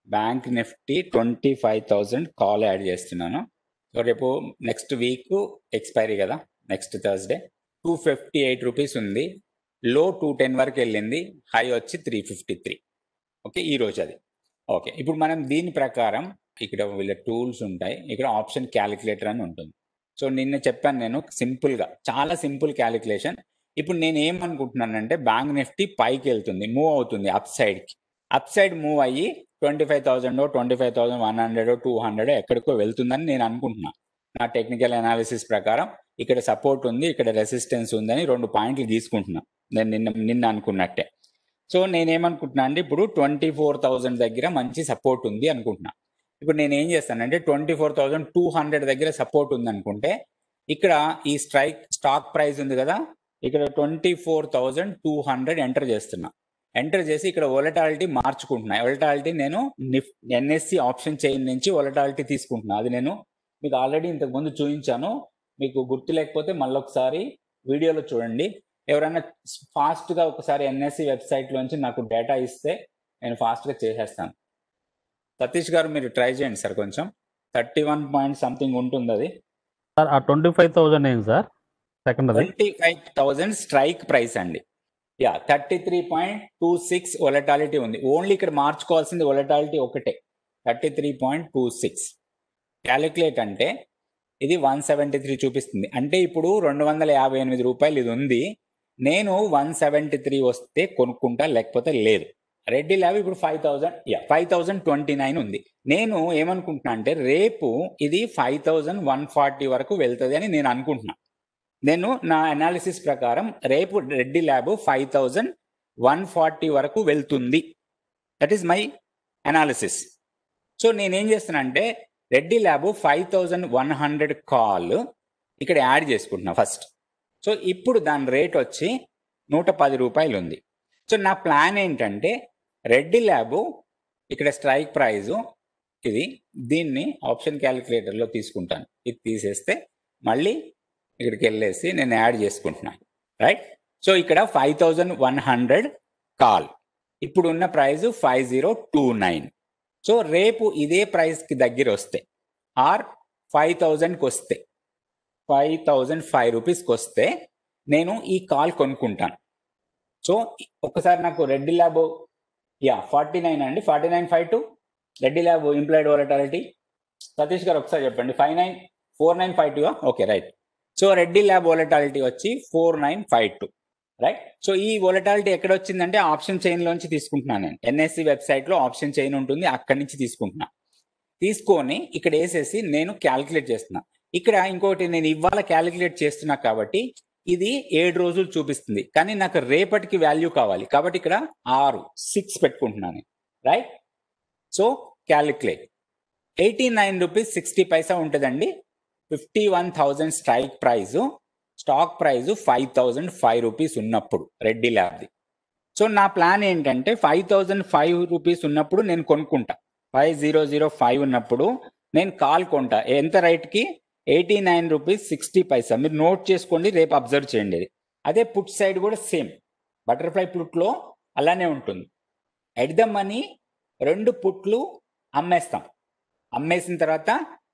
Bank nifty twenty five thousand call add చేస్తున్నాను so రేపు next week expiry కదా next Thursday two fifty eight rupees ఉంది లో two ten వరకు వెళ్ళింది హై వచ్చి త్రీ ఫిఫ్టీ త్రీ ఓకే ఈ రోజు అది ఓకే ఇప్పుడు మనం దీని ప్రకారం ఇక్కడ వీళ్ళ టూల్స్ ఉంటాయి ఇక్కడ ఆప్షన్ క్యాలిక్యులేటర్ అని ఉంటుంది సో నిన్న చెప్పాను నేను సింపుల్గా చాలా సింపుల్ క్యాలిక్యులేషన్ ఇప్పుడు నేను ఏమనుకుంటున్నానంటే బ్యాంక్ నిఫ్టీ పైకి వెళ్తుంది మూవ్ అవుతుంది అప్ సైడ్కి అప్ సైడ్ మూవ్ అయ్యి twenty five thousand twenty five thousand one hundred two hundred ఎక్కడికో వెళ్తుందని నేను అనుకుంటున్నా నా టెక్నికల్ అనాలిసిస్ ప్రకారం ఇక్కడ సపోర్ట్ ఉంది ఇక్కడ రెసిస్టెన్స్ ఉందని రెండు పాయింట్లు తీసుకుంటున్నా నేను నిన్న నిన్న అనుకున్నట్టే సో నేనేమనుకుంటున్నా అంటే ఇప్పుడు ట్వంటీ ఫోర్ థౌసండ్ దగ్గర మంచి సపోర్ట్ ఉంది అనుకుంటున్నా ఇప్పుడు నేను ఏం చేస్తానంటే twenty four thousand two hundred దగ్గర సపోర్ట్ ఉంది అనుకుంటే ఇక్కడ ఈ స్ట్రైక్ స్టాక్ ప్రైస్ ఉంది కదా ఇక్కడ twenty four thousand two hundred enter చేస్తున్నా ఎంటర్ చేసి ఇక్కడ ఒలటాలిటీ మార్చుకుంటున్నా ఒలటాలిటీ నేను నిఫ్ ఎన్ఎస్సి ఆప్షన్ చైన్ నుంచి ఒలటాలిటీ తీసుకుంటున్నా అది నేను మీకు ఆల్రెడీ ఇంతకు ముందు చూపించాను మీకు గుర్తు లేకపోతే మళ్ళీ ఒకసారి వీడియోలో చూడండి ఎవరైనా ఫాస్ట్గా ఒకసారి ఎన్ఎస్సి వెబ్సైట్లోంచి నాకు డేటా ఇస్తే నేను ఫాస్ట్గా చేసేస్తాను సతీష్ గారు మీరు ట్రై చేయండి సార్ కొంచెం థర్టీ వన్ పాయింట్ సంథింగ్ ఉంటుంది అది సార్ ఆ ట్వంటీ ఫైవ్ థౌజండ్ ఏంటి సార్ సెకండ్ అది twenty five thousand strike price అండి yeah thirty three point two six volatility ఉంది ఓన్లీ ఇక్కడ మార్చుకోవాల్సింది ఒలటాలిటీ ఒకటే thirty three point two six calculate అంటే ఇది వన్ సెవెంటీ త్రీ చూపిస్తుంది అంటే ఇప్పుడు రెండు వందల యాభై ఎనిమిది రూపాయలు ఇది ఉంది నేను వన్ సెవెంటీ త్రీ వస్తే కొనుక్కుంటా లేకపోతే లేదు రెడ్డి ల్యాబ్ ఇప్పుడు five thousand yeah five thousand twenty nine ఉంది నేను ఏమనుకుంటున్నా అంటే రేపు ఇది ఫైవ్ థౌజండ్ వన్ ఫార్టీ వరకు వెళ్తుంది అని నేను అనుకుంటున్నా నేను నా అనాలిసిస్ ప్రకారం రేపు Reddy lab five thousand one forty వరకు వెళ్తుంది that is my analysis so నేనేం చేస్తున్నా అంటే Reddy lab five thousand one hundred call ఇక్కడ యాడ్ చేసుకుంటున్నా ఫస్ట్ సో ఇప్పుడు దాని రేట్ వచ్చి నూట పది రూపాయలు ఉంది సో నా ప్లాన్ ఏంటంటే రెడ్డి ల్యాబ్ ఇక్కడ స్ట్రైక్ ప్రైజు ఇది దీన్ని ఆప్షన్ క్యాలిక్యులేటర్లో తీసుకుంటాను ఇది తీసేస్తే మళ్ళీ ఇక్కడికి వెళ్ళేసి నేను యాడ్ చేసుకుంటున్నాను రైట్ సో ఇక్కడ five thousand one hundred call ఇప్పుడు ఉన్న price five zero two nine so రేపు ఇదే ప్రైస్కి దగ్గర వస్తే ఆర్ ఫైవ్ థౌజండ్కి వస్తే ఫైవ్ థౌజండ్ ఫైవ్ రూపీస్కి వస్తే నేను ఈ కాల్ కొనుక్కుంటాను సో ఒకసారి నాకు Reddy lab yeah forty nine అండి forty nine five two Reddy lab implied volatility Satish garu ఒకసారి చెప్పండి five nine four nine five two okay right so Reddy lab volatility వచ్చి four nine five two right so ఈ వోలటాలిటీ ఎక్కడ వచ్చిందంటే ఆప్షన్ చైన్ లోంచి తీసుకుంటున్నాను నేను ఎన్ఎస్సి వెబ్సైట్ లో ఆప్షన్ చైన్ ఉంటుంది అక్కడి నుంచి తీసుకుంటున్నా తీసుకొని ఇక్కడ వేసేసి నేను క్యాలిక్యులేట్ చేస్తున్నా ఇక్కడ ఇంకోటి నేను ఇవాళ క్యాలిక్యులేట్ చేస్తున్నా కాబట్టి ఇది ఏడు రోజులు చూపిస్తుంది కానీ నాకు రేపటికి వాల్యూ కావాలి కాబట్టి ఇక్కడ ఆరు సిక్స్ పెట్టుకుంటున్నాను right so calculate eighty nine rupees sixty paisa ఉంటుందండి fifty one thousand strike price stock price five thousand five rupees ఉన్నప్పుడు రెడ్డి ల్యాబ్ది సో నా ప్లాన్ ఏంటంటే ఫైవ్ థౌజండ్ ఫైవ్ రూపీస్ ఉన్నప్పుడు నేను కొనుక్కుంటా ఫైవ్ జీరో జీరో ఫైవ్ ఉన్నప్పుడు నేను కాల్ కొంటా ఎంత రైట్కి eighty nine rupees sixty paisa మీరు నోట్ చేసుకోండి రేపు అబ్జర్వ్ చేయండి ఇది అదే పుట్ సైడ్ కూడా సేమ్ బటర్ఫ్లై పుట్లో అలానే ఉంటుంది ఎట్ ద మనీ రెండు పుట్లు అమ్మేస్తాం అమ్మేసిన తర్వాత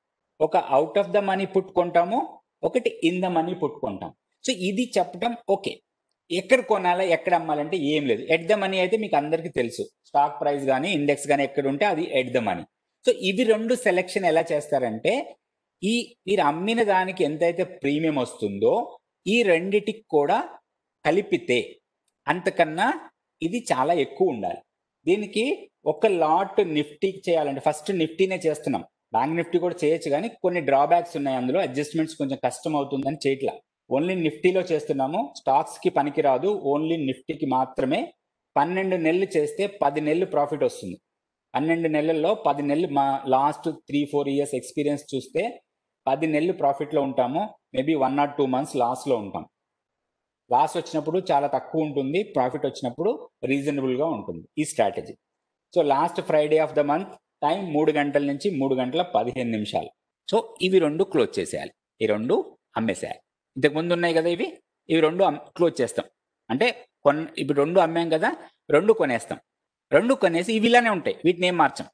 ఒక out of the money put కొంటాము ఒకటి ఇన్ ద మనీ పుట్ కొంటాం సో ఇది చెప్పడం ఓకే ఎక్కడ కొనాలా ఎక్కడ అమ్మాలంటే ఏం లేదు ఎట్ ద మనీ అయితే మీకు అందరికీ తెలుసు స్టాక్ ప్రైస్ కానీ ఇండెక్స్ కానీ ఎక్కడ ఉంటే అది ఎట్ ద మనీ సో ఇవి రెండు సెలెక్షన్ ఎలా చేస్తారంటే ఈ మీరు అమ్మిన దానికి ఎంతైతే ప్రీమియం వస్తుందో ఈ రెండిటికి కూడా కలిపితే అంతకన్నా ఇది చాలా ఎక్కువ ఉండాలి దీనికి ఒక లాట్ నిఫ్టీకి చేయాలంటే ఫస్ట్ నిఫ్టీనే చేస్తున్నాం బ్యాంక్ నిఫ్టీ కూడా చేయొచ్చు కానీ కొన్ని డ్రాబ్యాక్స్ ఉన్నాయి అందులో అడ్జస్ట్మెంట్స్ కొంచెం కష్టం అవుతుందని చేయట్లా ఓన్లీ నిఫ్టీలో చేస్తున్నాము స్టాక్స్ కి పనికిరాదు ఓన్లీ నిఫ్టీకి మాత్రమే పన్నెండు నెలలు చేస్తే పది నెలలు ప్రాఫిట్ వస్తుంది పన్నెండు నెలల్లో పది నెలలు మా last three four years experience చూస్తే పది నెలలు ప్రాఫిట్లో ఉంటాము maybe one or two months లాస్లో ఉంటాం లాస్ వచ్చినప్పుడు చాలా తక్కువ ఉంటుంది ప్రాఫిట్ వచ్చినప్పుడు రీజనబుల్గా ఉంటుంది ఈ strategy so last Friday of the month time మూడు గంటల నుంచి మూడు గంటల పదిహేను నిమిషాలు సో ఇవి రెండు క్లోజ్ చేసేయాలి ఈ రెండు అమ్మేసేయాలి ఇంతకు ముందు ఉన్నాయి కదా ఇవి ఇవి రెండు క్లోజ్ చేస్తాం అంటే కొన్ ఇప్పుడు రెండు అమ్మాం కదా రెండు కొనేస్తాం రెండు కొనేసి ఇవి ఇలానే ఉంటాయి వీటిని ఏం మార్చం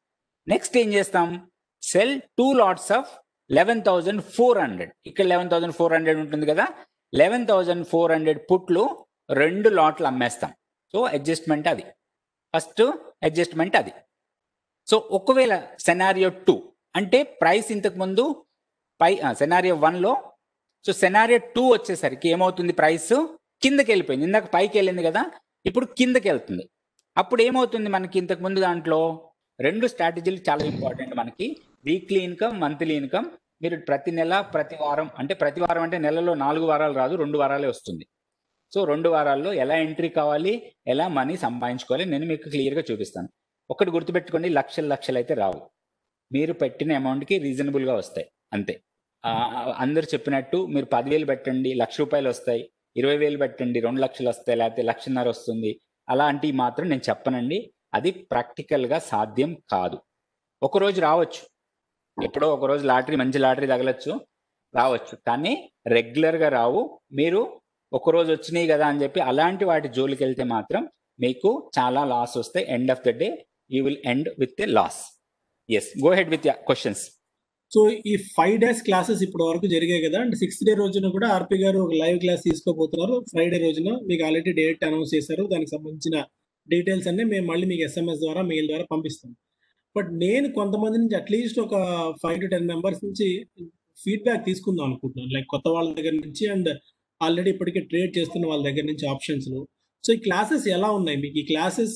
నెక్స్ట్ ఏం చేస్తాం sell two lots of eleven thousand four hundred ఇక్కడ లెవెన్ థౌజండ్ ఫోర్ హండ్రెడ్ ఉంటుంది కదా లెవెన్ థౌజండ్ ఫోర్ హండ్రెడ్ పుట్లు రెండు లాట్లు అమ్మేస్తాం సో అడ్జస్ట్మెంట్ అది ఫస్ట్ అడ్జస్ట్మెంట్ అది సో ఒకవేళ సెనారియో టూ అంటే ప్రైస్ ఇంతకు ముందు పై సెనారియో వన్లో సో సెనారియో టూ వచ్చేసరికి ఏమవుతుంది ప్రైస్ కిందకి వెళ్ళిపోయింది ఇందాక పైకి వెళ్ళింది కదా ఇప్పుడు కిందకి వెళ్తుంది అప్పుడు ఏమవుతుంది మనకి ఇంతకు ముందు దాంట్లో రెండు స్ట్రాటజీలు చాలా ఇంపార్టెంట్ మనకి వీక్లీ ఇన్కమ్ మంత్లీ ఇన్కమ్ మీరు ప్రతి నెల ప్రతి వారం అంటే ప్రతి వారం అంటే నెలలో నాలుగు వారాలు రాదు రెండు వారాలే వస్తుంది సో రెండు వారాల్లో ఎలా ఎంట్రీ కావాలి ఎలా మనీ సంపాదించుకోవాలి నేను మీకు క్లియర్గా చూపిస్తాను ఒకటి గుర్తుపెట్టుకోండి లక్షలు లక్షలు అయితే రావు మీరు పెట్టిన అమౌంట్కి రీజనబుల్గా వస్తాయి అంతే ఆ, అందరు చెప్పినట్టు మీరు పదివేలు పెట్టండి లక్ష రూపాయలు వస్తాయి ఇరవై వేలు పెట్టండి రెండు లక్షలు వస్తాయి లేకపోతే లక్షన్నర వస్తుంది అలాంటివి మాత్రం నేను చెప్పనండి అది ప్రాక్టికల్గా సాధ్యం కాదు ఒకరోజు రావచ్చు ఎప్పుడో ఒకరోజు లాటరీ మంచి లాటరీ తగలచ్చు రావచ్చు కానీ రెగ్యులర్గా రావు మీరు ఒకరోజు వచ్చినాయి కదా అని చెప్పి అలాంటి వాటి జోలికి వెళ్తే మాత్రం మీకు చాలా లాస్ వస్తాయి end of the day you will end with a loss yes go head with questions so ఈ ఫైవ్ డేస్ క్లాసెస్ ఇప్పటి వరకు జరిగాయి కదా అండ్ సిక్స్త్ డే రోజున కూడా ఆర్పి గారు ఒక లైవ్ క్లాస్ తీసుకోబోతున్నారు ఫ్రైడే రోజున మీకు ఆల్రెడీ డేట్ అనౌన్స్ చేశారు దానికి సంబంధించిన డీటెయిల్స్ అన్ని మేము మళ్ళీ మీకు ఎస్ఎంఎస్ ద్వారా మెయిల్ ద్వారా పంపిస్తాం బట్ నేను కొంతమంది నుంచి అట్లీస్ట్ ఒక ఫైవ్ టు టెన్ మెంబర్స్ నుంచి ఫీడ్బ్యాక్ తీసుకుందాం అనుకుంటున్నాను లైక్ కొత్త వాళ్ళ దగ్గర నుంచి అండ్ ఆల్రెడీ ఇప్పటికే ట్రేడ్ చేస్తున్న వాళ్ళ దగ్గర నుంచి ఆప్షన్స్లో సో ఈ క్లాసెస్ ఎలా ఉన్నాయి మీకు ఈ క్లాసెస్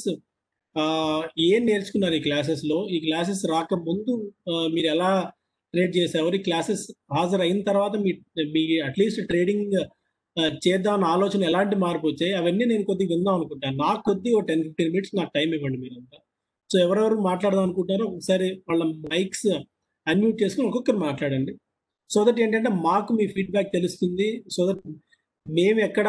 ఏం నేర్చుకున్నారు ఈ క్లాసెస్లో ఈ క్లాసెస్ రాకముందు ఆ, మీరు ఎలా ట్రేడ్ చేసేవారు ఈ క్లాసెస్ హాజరు అయిన తర్వాత మీ మీ అట్లీస్ట్ ట్రేడింగ్ చేద్దామన్న ఆలోచన ఎలాంటి మార్పు వచ్చాయి అవన్నీ నేను కొద్దిగా విందాం అనుకుంటాను నాకు కొద్ది ఒక టెన్ ఫిఫ్టీన్ మినిట్స్ నాకు టైం ఇవ్వండి మీరంతా సో ఎవరెవరు మాట్లాడదాం అనుకుంటారో ఒకసారి వాళ్ళ మైక్స్ అన్మ్యూట్ చేసుకుని ఒక్కొక్కరు మాట్లాడండి సో దట్ ఏంటంటే మాకు మీ ఫీడ్బ్యాక్ తెలుస్తుంది సో దట్ మేము ఎక్కడ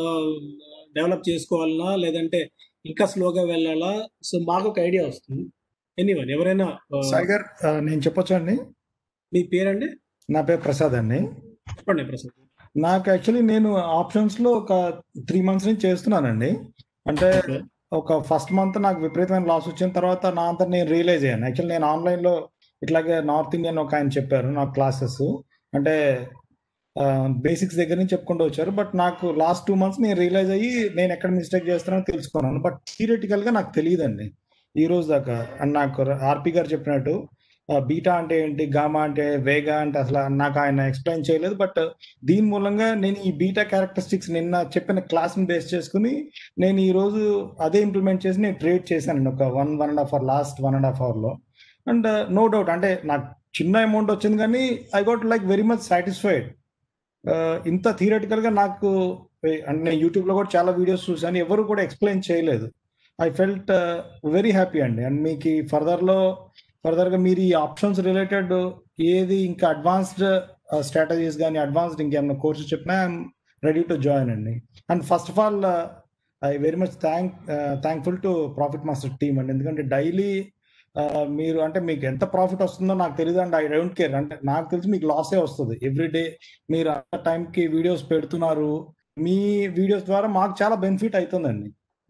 డెవలప్ చేసుకోవాలన్నా లేదంటే ఇంకా స్లోగా వెళ్ళాలా సో మాకు ఒక ఐడియా వస్తుంది ఎనీవన్ ఎవరైనా ఆ, సాయి గారు ఆ, నేను చెప్పొచ్చా అండి మీ పేరండి నా పేరు ప్రసాద్ అండి చెప్పండి ప్రసాద్ నాకు యాక్చువల్లీ నేను ఆప్షన్స్ లో ఒక త్రీ మంత్స్ నుంచి చేస్తున్నానండి అంటే Okay. ఒక ఫస్ట్ మంత్ నాకు విపరీతమైన లాస్ వచ్చిన తర్వాత నా అంతా నేను రియలైజ్ అయ్యాను యాక్చువల్లీ నేను ఆన్లైన్ లో ఇట్లాగే నార్త్ ఇండియన్ ఒక ఆయన చెప్పారు నా క్లాసెస్ అంటే బేసిక్స్ దగ్గర నుంచి చెప్పుకుంటూ వచ్చారు బట్ నాకు లాస్ట్ టూ మంత్స్ నేను రియలైజ్ అయ్యి నేను ఎక్కడ మిస్టేక్ చేస్తున్నానో తెలుసుకున్నాను బట్ థియరిటికల్ గా నాకు తెలియదండి ఈ రోజు దాకా అండ్ నాకు ఆర్పి గారు చెప్పినట్టు బీటా అంటే ఏంటి గామా అంటే వేగా అంటే అసలు నాకు ఆయన ఎక్స్ప్లెయిన్ చేయలేదు బట్ దీని మూలంగా నేను ఈ బీటా క్యారెక్టరిస్టిక్స్ నిన్న చెప్పిన క్లాస్ ని బేస్ చేసుకుని నేను ఈ రోజు అదే ఇంప్లిమెంట్ చేసి నేను ట్రేడ్ చేశాను ఒక one one and half hour last one and half hour లో అండ్ నో డౌట్ అంటే నాకు చిన్న అమౌంట్ వచ్చింది కానీ I got like very much satisfied ఇంత థియరటికల్ గా నాకు eh, అంటే నేను యూట్యూబ్ లో కూడా చాలా వీడియోస్ చూసాను ఎవరు కూడా ఎక్స్ప్లెయిన్ చేయలేదు ఐ ఫెల్ట్ వెరీ హ్యాపీ అండి అండ్ మీకు ఫర్దర్ లో ఫర్దర్ గా మీరు ఈ ఆప్షన్స్ రిలేటెడ్ ఏది ఇంకా అడ్వాన్స్డ్ స్ట్రాటజీస్ కానీ అడ్వాన్స్డ్ ఇంకేమైనా కోర్సెస్ చెప్పినా ఐఎమ్ రెడీ టు జాయిన్ అండి and first of all I very much thank thankful to profit master team అండి ఎందుకంటే డైలీ మీరు అంటే మీకు ఎంత ప్రాఫిట్ వస్తుందో నాకు తెలియదు అండ్ ఐ డోంట్ కేర్ అంటే నాకు తెలిసి మీకు లాసే వస్తుంది ఎవ్రీ డే మీరు ఆ టైంకి వీడియోస్ పెడుతున్నారు మీ వీడియోస్ ద్వారా మాకు చాలా బెనిఫిట్ అవుతుందండి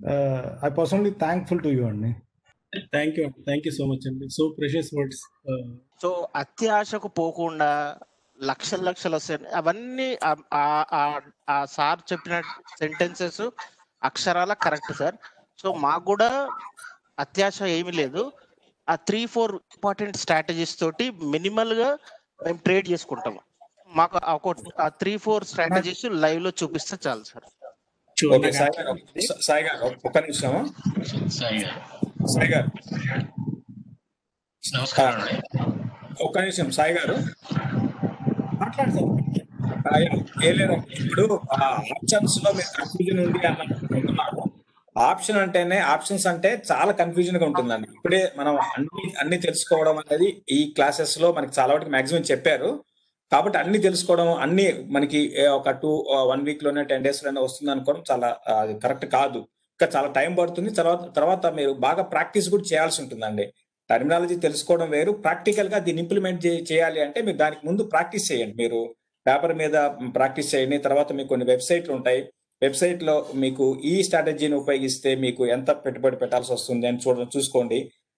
I personally thankful to you అండి thank you thank you so much అండి సో ప్రెషియస్ వర్డ్స్ సో అత్యాశకు పోకుండా లక్షల లక్షలు వస్తాయి అవన్నీ ఆ- ఆ- ఆ- ఆ సార్ చెప్పిన సెంటెన్సెస్ అక్షరాల కరెక్ట్ సార్ సో మాకు కూడా అత్యాశ ఏమీ లేదు ఆ త్రీ ఫోర్ ఇంపార్టెంట్ స్ట్రాటజీస్ తోటి మినిమల్ గా మేము ట్రేడ్ చేసుకుంటాము మాకు ఆ ఒక ఆ త్రీ ఫోర్ స్ట్రాటజీస్ లైవ్ లో చూపిస్తే చాలు సార్ ఓకే సాయి గారు స- సాయి గారు ఒక్క నిమిషం సాయి గారు సాయి గారు నమస్కారం అండి ఒక్క నిమిషం సాయి గారు మాట్లాడు సార్ ఆ, ఏం లేదండి ఇప్పుడు ఆప్షన్స్ లో మీరు కన్ఫ్యూజన్ ఉంది అన్నారు ఆప్షన్ అంటేనే ఆప్షన్స్ అంటే చాలా కన్ఫ్యూజన్ గా ఉంటుందండి ఇప్పుడే మనం అన్ని అన్ని తెలుసుకోవడం అనేది ఈ క్లాసెస్ లో మనకి చాలా వాటికి మాక్సిమం చెప్పారు కాబట్టి అన్ని తెలుసుకోవడం అన్ని మనకి ఏ, ఒక టూ వన్ వీక్ లోనే టెన్ డేస్ లోనే వస్తుంది అనుకోవడం చాలా ఆ, అది కరెక్ట్ కాదు ఇంకా చాలా టైం పడుతుంది తర్వాత తర్వాత మీరు బాగా ప్రాక్టీస్ కూడా చేయాల్సి ఉంటుందండి టర్మినాలజీ తెలుసుకోవడం వేరు ప్రాక్టికల్ గా దీన్ని ఇంప్లిమెంట్ చేయాలి అంటే మీరు దానికి ముందు ప్రాక్టీస్ చేయండి మీరు పేపర్ మీద ప్రాక్టీస్ చేయండి తర్వాత మీకు కొన్ని వెబ్సైట్లు ఉంటాయి వెబ్సైట్ లో మీకు ఈ స్ట్రాటజీని ఉపయోగిస్తే మీకు ఎంత పెట్టుబడి పెట్టాల్సి వస్తుంది అని చూడ చూసుకోండి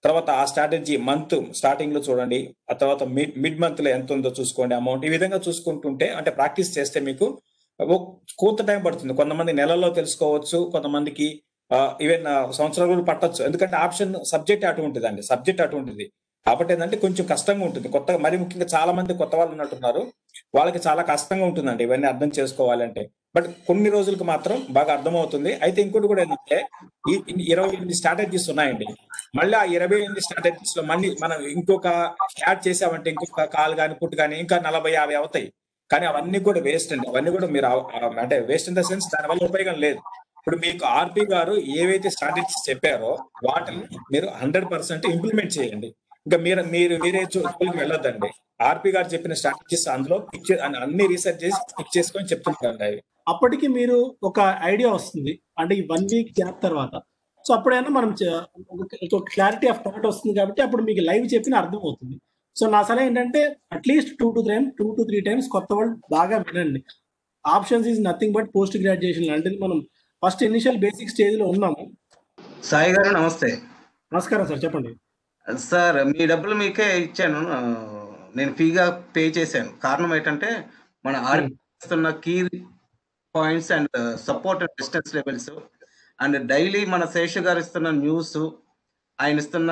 తర్వాత ఆ స్ట్రాటజీ మంత్ స్టార్టింగ్ లో చూడండి ఆ తర్వాత మిడ్ మిడ్ మంత్ లో ఎంత ఉందో చూసుకోండి అమౌంట్ ఈ విధంగా చూసుకుంటుంటే అంటే ప్రాక్టీస్ చేస్తే మీకు ఒక కొంత టైం పడుతుంది కొంతమంది నెలల్లో తెలుసుకోవచ్చు కొంతమందికి ఈవెన్ సంవత్సరాలు కూడా పట్టొచ్చు ఎందుకంటే ఆప్షన్ సబ్జెక్ట్ అటు ఉంటుందండి సబ్జెక్ట్ అటు ఉంటుంది కాబట్టి ఏంటంటే కొంచెం కష్టంగా ఉంటుంది కొత్తగా మరి ముఖ్యంగా చాలా మంది కొత్త వాళ్ళు ఉన్నట్టున్నారు వాళ్ళకి చాలా కష్టంగా ఉంటుందండి ఇవన్నీ అర్థం చేసుకోవాలంటే బట్ కొన్ని రోజులకు మాత్రం బాగా అర్థమవుతుంది అయితే ఇంకోటి కూడా ఏంటంటే ఈ ఈ ఇరవై ఎనిమిది స్ట్రాటజీస్ ఉన్నాయండి మళ్ళీ ఆ ఇరవై ఎనిమిది స్ట్రాటజీస్ లో మళ్ళీ మనం ఇంకొక యాడ్ చేసామంటే ఇంకొక కాల్ కానీ పుట్టు కానీ ఇంకా నలభై యాభై అవుతాయి కానీ అవన్నీ కూడా వేస్ట్ అండి అవన్నీ కూడా మీరు ఆ- ఆ- అంటే వేస్ట్ ఇన్ ద సెన్స్ దానివల్ల ఉపయోగం లేదు ఇప్పుడు మీకు ఆర్పి గారు ఏవైతే స్ట్రాటజీస్ చెప్పారో వాటిని మీరు హండ్రెడ్ పర్సెంట్ ఇంప్లిమెంట్ చేయండి ఇంకా మీరు మీరు మీరే చూపులకు వెళ్ళొద్దండి ఆర్పి గారు చెప్పిన స్ట్రాటజీస్ అందులో పిక్ చే- అన్ని- అన్ని రీసెర్చ్ చేసి పిక్ చేసుకొని చెప్తుంటారండి అవి అప్పటికి మీరు ఒక ఐడియా వస్తుంది అంటే ఈ వన్ వీక్ గ్యాప్ తర్వాత సో అప్పుడైనా మనం చ- ఒక- ఒక క్లారిటీ ఆఫ్ థాట్ వస్తుంది కాబట్టి అప్పుడు మీకు లైవ్ చెప్పిన అర్థం అవుతుంది సో నా సలహా ఏంటంటే at least two to three two to three times కొత్త వాళ్ళు బాగా వినండి options is nothing but post graduation అంటే మనం ఫస్ట్ ఇనిషియల్ బేసిక్ స్టేజ్ లో ఉన్నాము సాయి గారు నమస్తే నమస్కారం సార్ చెప్పండి సార్ మీ డబ్బులు మీకే ఇచ్చాను ఆ, నేను ఫీగా పే చేశాను కారణం ఏంటంటే మన ఆర్పిస్తున్న key points and support and distance levels and daily మన శేషు గారు ఇస్తున్న న్యూస్ ఆయన ఇస్తున్న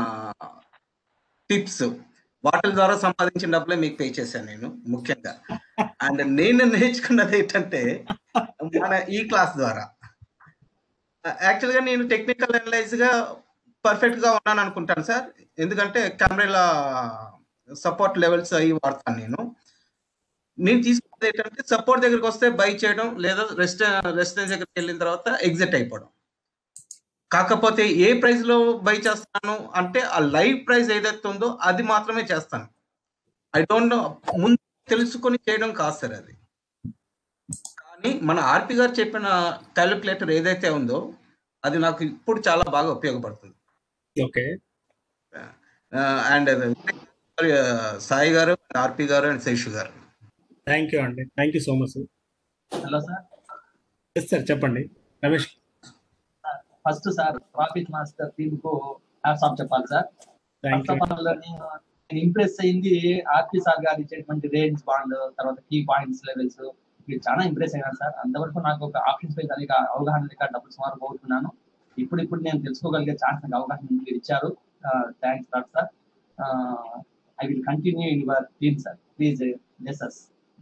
టిప్స్ వాటి ద్వారా సంపాదించిన డబ్బులే మీకు పే చేశాను నేను ముఖ్యంగా అండ్ నేను నేర్చుకున్నది ఏంటంటే మన ఈ క్లాస్ ద్వారా యాక్చువల్గా నేను టెక్నికల్ అనలైజ్ గా పర్ఫెక్ట్ గా ఉన్నాను అనుకుంటాను సార్ ఎందుకంటే కెమెరా సపోర్ట్ లెవెల్స్ అవి వాడతాను నేను నేను తీసుకున్నది ఏంటంటే సపోర్ట్ దగ్గరికి వస్తే బై చేయడం లేదా రెస్ట్ రెసిడెన్స్ దగ్గరికి వెళ్ళిన తర్వాత ఎగ్జిట్ అయిపోవడం కాకపోతే ఏ ప్రైస్ లో బై చేస్తాను అంటే ఆ లైవ్ ప్రైస్ ఏదైతే ఉందో అది మాత్రమే చేస్తాను ఐ డోంట్ నో ముందు తెలుసుకొని చేయడం కాదు సార్ అది కానీ మన ఆర్పి గారు చెప్పిన క్యాలిక్యులేటర్ ఏదైతే ఉందో అది నాకు ఇప్పుడు చాలా బాగా ఉపయోగపడుతుంది ఓకే అండ్ సాయి గారు ఆర్పి గారు అండ్ శేషు గారు థ్యాంక్ యూ అండి thank you so much hello sir yes sir చెప్పండి Ramesh first sir traffic master team కు హ్యాట్స్ ఆఫ్ చెప్పాలి sir thank first you of all నేను ఇంప్రెస్ అయింది ఆర్పి సార్ గారు ఇచ్చేటువంటి రేంజ్ బాండ్ తర్వాత కీ పాయింట్స్ లెవెల్స్ మీరు చాలా ఇంప్రెస్ అయ్యాను సార్ అంతవరకు నాకు ఒక ఆప్షన్స్ పై కలిగి అవగాహన లేక డబ్బులు సుమారు పోతున్నాను ఇప్పుడు ఇప్పుడు నేను తెలుసుకోగలిగే ఛాన్స్ నాకు అవకాశం మీరు ఇచ్చారు thanks lot sir I will continue in your team sir please let us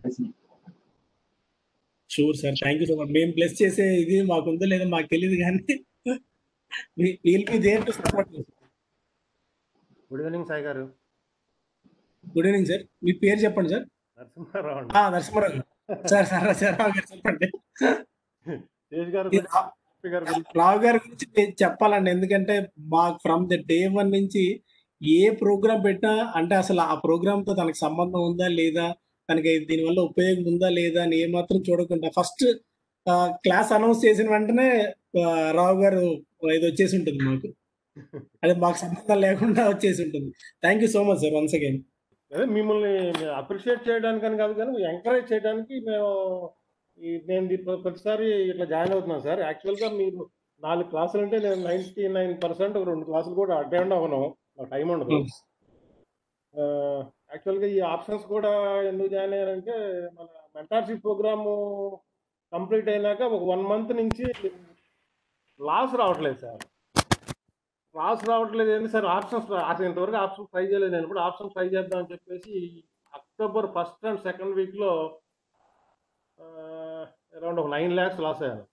sure sir thank you so much మేము ప్లస్ చేసే ఇది మాకుందో లేదో మాకు తెలియదు కానీ we'll be there to support good evening Sai గారు గుడ్ ఈవినింగ్ సార్ మీ పేరు చెప్పండి సార్ నరసింహారావు అండి ఆ, నరసింహరావు గారు. సార్ సార్ సార్ రావు గారు చెప్పండి తేజ్ గారు ఈ గురించి, రా- హ్యాపీ గారి గురించి రావు గారి గురించి నేను చెప్పాలండి ఎందుకంటే మాకు ఫ్రమ్ ద డే వన్ నుంచి ఏ ప్రోగ్రామ్ పెట్టినా అంటే అసలు ఆ ప్రోగ్రామ్ తో తనకి సంబంధం ఉందా లేదా తనకి దీనివల్ల ఉపయోగం ఉందా లేదా అని ఏమాత్రం చూడకుండా ఫస్ట్ క్లాస్ అనౌన్స్ చేసిన వెంటనే ఆ, రావు గారు ఇది వచ్చేసి ఉంటుంది మాకు అదే మాకు సంబంధం లేకుండా వచ్చేసి ఉంటుంది thank you so much sir once again అదే మిమ్మల్ని అప్రిషియేట్ చేయడానికని కాదు కానీ ఎంకరేజ్ చేయడానికి మేము ఈ నేను ఈ ప్ర- ప్రతిసారి ఇట్లా జాయిన్ అవుతున్నాను సార్ యాక్చువల్గా మీరు నాలుగు క్లాసులు అంటే నేను నైంటీ నైన్ పర్సెంట్ రెండు క్లాసులు కూడా అటెండ్ అవ్వను నాకు టైం ఉండదు యాక్చువల్గా ఈ ఆప్షన్స్ కూడా ఎందుకు జాయిన్ అయ్యారంటే మన మెంటార్షిప్ ప్రోగ్రాము కంప్లీట్ అయినాక ఒక వన్ మంత్ నుంచి లాస్ రావట్లేదు సార్ లాస్ రావట్లేదు ఏంటి సార్ ఆప్షన్స్ అసలు ఇంతవరకు ఆప్షన్ ట్రై చేయలేదు నేను కూడా ఆప్షన్ ట్రై చేద్దాం అని చెప్పేసి అక్టోబర్ ఫస్ట్ అండ్ సెకండ్ వీక్లో అరౌండ్ ఒక నైన్ ల్యాక్స్ లాస్ అయ్యాను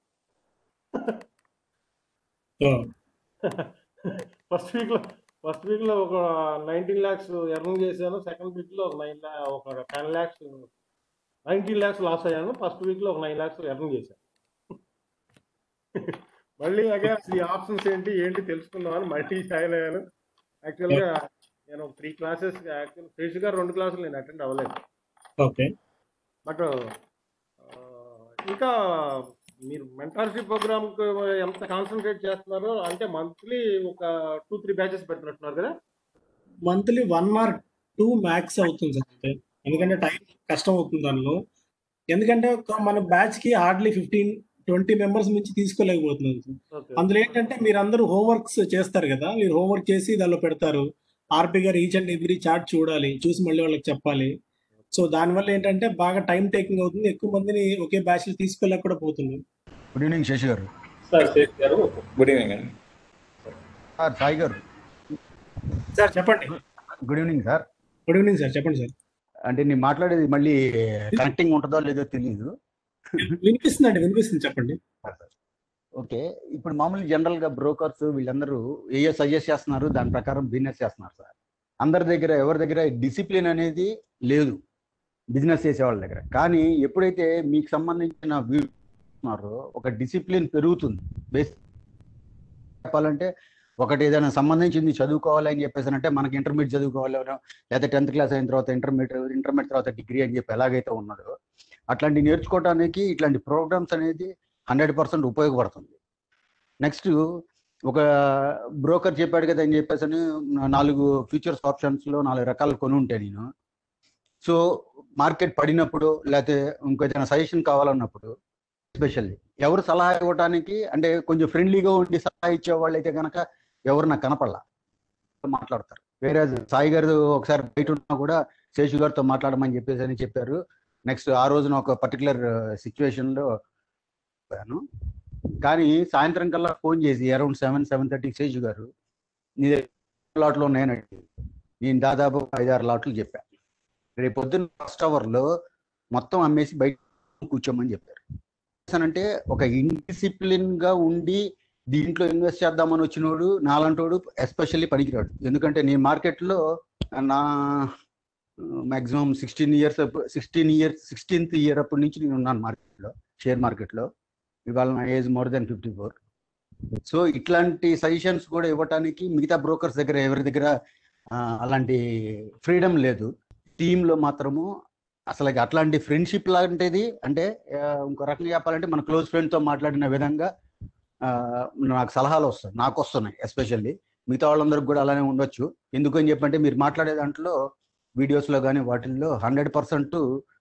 ఫస్ట్ వీక్లో ఫస్ట్ వీక్లో ఒక నైన్టీన్ ల్యాక్స్ ఎర్న్ చేశాను సెకండ్ వీక్లో ఒక నైన్ ఒక ten lakhs nineteen lakhs loss అయ్యాను ఫస్ట్ వీక్లో ఒక నైన్ ల్యాక్స్ ఎర్న్ చేశాను మళ్ళీ అగే ఈ ఆప్షన్స్ ఏంటి ఏంటి తెలుసుకుందామని మళ్ళీ జాయిన్ అయ్యాను యాక్చువల్గా నేను త్రీ క్లాసెస్ యాక్చువల్ ఫేస్ గారు రెండు క్లాసులు నేను అటెండ్ అవ్వలేదు ఓకే బట్ ఇంకా మీరు మెంటార్షిప్ ప్రోగ్రామ్ ఎంత కాన్సన్ట్రేట్ చేస్తున్నారో అంటే మంత్లీ ఒక టూ త్రీ బ్యాచెస్ పెట్టినట్టున్నారు కదా monthly one or two max అవుతుంది సార్ అంతే ఎందుకంటే టైం కష్టం అవుతుంది దానిలో ఎందుకంటే ఒక మన బ్యాచ్ కి హార్డ్లీ ఫిఫ్టీన్ ట్వంటీ మెంబర్స్ నుంచి తీసుకోలేకపోతున్నాం సార్ ఓకే అందులో ఏంటంటే మీరు అందరూ హోంవర్క్స్ చేస్తారు కదా మీరు హోంవర్క్ చేసి దానిలో పెడతారు ఆర్పి గారు ఈచ్ అండ్ ఎవ్రీ చార్ట్ చూడాలి చూసి మళ్ళీ వాళ్ళకి చెప్పాలి సో దానివల్ల ఏంటంటే బాగా టైం టేకింగ్ అవుతుంది ఎక్కువ మందిని ఒకే బ్యాచ్ లో తీసుకెళ్ళక కూడా పోతుంది గుడ్ ఈవినింగ్ శశి గారు సార్ శేష్ గారు గుడ్ ఈవినింగ్ అండి సార్ సాయి గారు సార్ చెప్పండి good evening sir good evening sir చెప్పండి సార్ అంటే నేను మాట్లాడేది మళ్ళీ కనెక్టింగ్ ఉంటుందో లేదో తెలియదు వినిపిస్తుందండి వినిపిస్తుంది చెప్పండి ఓకే ఇప్పుడు మామూలు జనరల్ గా బ్రోకర్స్ వీళ్ళందరూ ఏయో సజెస్ట్ చేస్తున్నారు దాని ప్రకారం బిజినెస్ చేస్తున్నారు సార్ అందరి దగ్గర ఎవరి దగ్గర డిసిప్లిన్ అనేది లేదు బిజినెస్ చేసే వాళ్ళ దగ్గర కానీ ఎప్పుడైతే మీకు సంబంధించిన view ఉన్నారో ఒక డిసిప్లిన్ పెరుగుతుంది బేస్ చెప్పాలంటే ఒకటి ఏదైనా సంబంధించింది చదువుకోవాలి అని చెప్పేసి అంటే మనకి ఇంటర్మీడియట్ చదువుకోవాలి లేదా టెన్త్ క్లాస్ అయిన తర్వాత ఇంటర్మీడియట్ ఇంటర్మీడియట్ తర్వాత డిగ్రీ అని చెప్పి ఎలాగైతే ఉన్నదో అట్లాంటి నేర్చుకోవడానికి ఇట్లాంటి ప్రోగ్రామ్స్ అనేది హండ్రెడ్ పర్సెంట్ ఉపయోగపడుతుంది నెక్స్ట్ ఒక బ్రోకర్ చెప్పాడు కదా అని చెప్పేసి అని నాలుగు ఫ్యూచర్స్ ఆప్షన్స్ లో నాలుగు రకాలు కొని ఉంటే నేను సో మార్కెట్ పడినప్పుడు లేకపోతే ఇంకో ఏదైనా సజెషన్ కావాలన్నప్పుడు ఎస్పెషల్లీ ఎవరు సలహా ఇవ్వడానికి అంటే కొంచెం ఫ్రెండ్లీగా ఉండి సలహా ఇచ్చే వాళ్ళు అయితే కనుక ఎవరు నాకు కనపడలా మాట్లాడతారు వేరే సాయి గారు ఒకసారి బయట ఉన్నా కూడా శేషు గారితో మాట్లాడమని చెప్పేసి అని చెప్పారు నెక్స్ట్ ఆ రోజున ఒక పర్టికులర్ సిచ్యువేషన్ లో పోయాను కానీ సాయంత్రం కల్లా ఫోన్ చేసి around seven seven thirty Seshu గారు నీ లాట్లో ఉన్నాయనండి నేను దాదాపు ఐదారు లాట్లు చెప్పాను రేపు పొద్దున్న ఫస్ట్ అవర్లో మొత్తం అమ్మేసి బయట కూర్చోమని చెప్పారు అంటే ఒక ఇండిసిప్లిన్ గా ఉండి దీంట్లో ఇన్వెస్ట్ చేద్దామని వచ్చినోడు నాలంటోడు ఎస్పెషల్లీ పనికిరాడు ఎందుకంటే నేను మార్కెట్లో నా maximum sixteen years sixteen years sixteenth year అప్పటి నుంచి నేను ఉన్నాను మార్కెట్లో షేర్ మార్కెట్లో ఇవాళ నా age more than fifty four so ఇట్లాంటి సజెషన్స్ కూడా ఇవ్వటానికి మిగతా బ్రోకర్స్ దగ్గర ఎవరి దగ్గర ఆ, అలాంటి ఫ్రీడమ్ లేదు టీంలో మాత్రము అసలు అట్లాంటి ఫ్రెండ్షిప్ లాంటిది అంటే ఆ, ఇంకో రకంగా చెప్పాలంటే మన క్లోజ్ ఫ్రెండ్తో మాట్లాడిన విధంగా ఆ, నాకు సలహాలు వస్తాయి నాకు వస్తున్నాయి ఎస్పెషల్లీ మిగతా వాళ్ళందరికి కూడా అలానే ఉండొచ్చు ఎందుకని చెప్పంటే మీరు మాట్లాడే దాంట్లో వీడియోస్లో కానీ వాటిల్లో హండ్రెడ్ పర్సెంట్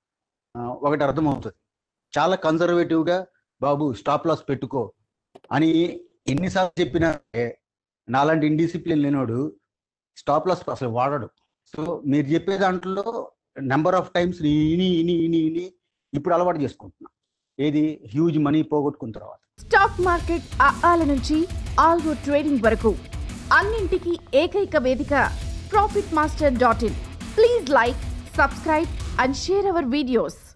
ఒకటి అర్థమవుతుంది చాలా కన్జర్వేటివ్గా బాబు స్టాప్ లాస్ పెట్టుకో అని ఎన్నిసార్లు చెప్పినా సరే, నాలాంటి ఇండిసిప్లిన్ లేనోడు స్టాప్ లాస్ అసలు వాడడు సో మీరు చెప్పే దాంట్లో నెంబర్ ఆఫ్ టైమ్స్ ఇని ఇని ఇని ఇని ఇప్పుడు అలవాటు చేసుకుంటున్నా ఏది హ్యూజ్ మనీ పోగొట్టుకున్న తర్వాత స్టాక్ మార్కెట్ ఆల నుంచి ఆల్గో ట్రేడింగ్ వరకు అన్నింటికీ ఏకైక వేదిక profit master dot in please like subscribe and share our videos